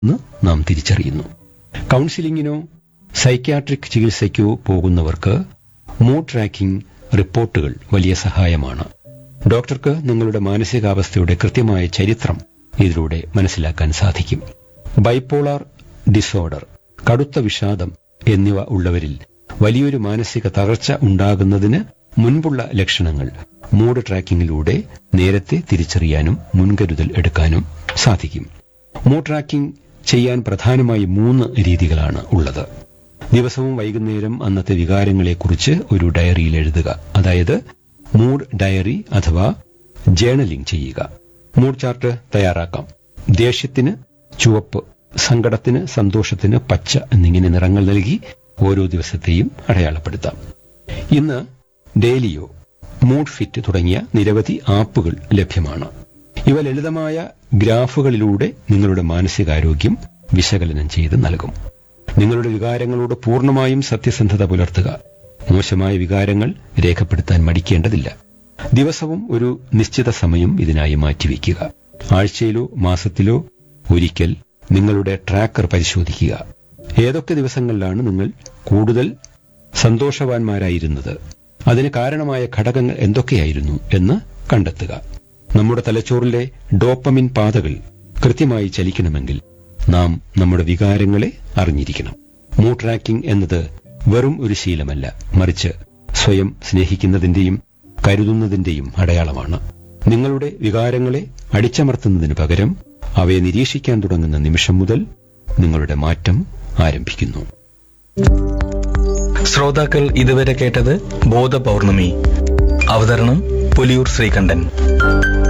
എന്ന് നാം തിരിച്ചറിയുന്നു കൗൺസിലിങ്ങിനോ സൈക്യാട്രിക് ചികിത്സയ്ക്കോ പോകുന്നവർക്ക് മൂഡ് ട്രാക്കിംഗ് റിപ്പോർട്ടുകൾ വലിയ സഹായമാണ് ഡോക്ടർക്ക് നിങ്ങളുടെ മാനസികാവസ്ഥയുടെ കൃത്യമായ ചരിത്രം ഇതിലൂടെ മനസ്സിലാക്കാൻ സാധിക്കും ബൈപ്പോളാർ ഡിസോർഡർ കടുത്ത വിഷാദം എന്നിവ ഉള്ളവരിൽ വലിയൊരു മാനസിക തകർച്ച ഉണ്ടാകുന്നതിന് മുൻപുള്ള ലക്ഷണങ്ങൾ മൂഡ് ട്രാക്കിംഗിലൂടെ നേരത്തെ തിരിച്ചറിയാനും മുൻകരുതൽ എടുക്കാനും സാധിക്കും മൂഡ് ട്രാക്കിംഗ് ചെയ്യാൻ പ്രധാനമായി മൂന്ന് രീതികളാണ് ഉള്ളത് ദിവസവും വൈകുന്നേരം അന്നത്തെ വികാരങ്ങളെക്കുറിച്ച് ഒരു ഡയറിയിൽ എഴുതുക അതായത് മൂഡ് ഡയറി അഥവാ ജേണലിംഗ് ചെയ്യുക മൂഡ് ചാർട്ട് തയ്യാറാക്കാം ദേഷ്യത്തിന് ചുവപ്പ് സങ്കടത്തിന് സന്തോഷത്തിന് പച്ച എന്നിങ്ങനെ നിറങ്ങൾ നൽകി ഓരോ ദിവസത്തെയും അടയാളപ്പെടുത്താം ഇന്ന് ഡെയിലിയോ മൂഡ് ഫിറ്റ് തുടങ്ങിയ നിരവധി ആപ്പുകൾ ലഭ്യമാണ് ഇവ ലളിതമായ ഗ്രാഫുകളിലൂടെ നിങ്ങളുടെ മാനസികാരോഗ്യം വിശകലനം ചെയ്ത് നൽകും നിങ്ങളുടെ വികാരങ്ങളോട് പൂർണ്ണമായും സത്യസന്ധത പുലർത്തുക മോശമായ വികാരങ്ങൾ രേഖപ്പെടുത്താൻ മടിക്കേണ്ടതില്ല ദിവസവും ഒരു നിശ്ചിത സമയം ഇതിനായി മാറ്റിവെക്കുക ആഴ്ചയിലോ മാസത്തിലോ ഒരിക്കൽ നിങ്ങളുടെ ട്രാക്കർ പരിശോധിക്കുക ഏതൊക്കെ ദിവസങ്ങളിലാണ് നിങ്ങൾ കൂടുതൽ സന്തോഷവാന്മാരായിരുന്നത് അതിന് കാരണമായ ഘടകങ്ങൾ എന്തൊക്കെയായിരുന്നു എന്ന് കണ്ടെത്തുക നമ്മുടെ തലച്ചോറിലെ ഡോപ്പമിൻ പാതകൾ കൃത്യമായി ചലിക്കണമെങ്കിൽ നാം നമ്മുടെ വികാരങ്ങളെ അറിഞ്ഞിരിക്കണം മൂഡ് ട്രാക്കിംഗ് എന്നത് വെറും ഒരു ശീലമല്ല മറിച്ച് സ്വയം സ്നേഹിക്കുന്നതിന്റെയും കരുതുന്നതിന്റെയും അടയാളമാണ് നിങ്ങളുടെ വികാരങ്ങളെ അടിച്ചമർത്തുന്നതിന് പകരം അവയെ നിരീക്ഷിക്കാൻ തുടങ്ങുന്ന നിമിഷം മുതൽ നിങ്ങളുടെ മാറ്റം ആരംഭിക്കുന്നു ശ്രോതാക്കൾ ഇതുവരെ കേട്ടത് ബോധപൗർണമി അവതരണം പുലിയൂർ ശ്രീകണ്ഠൻ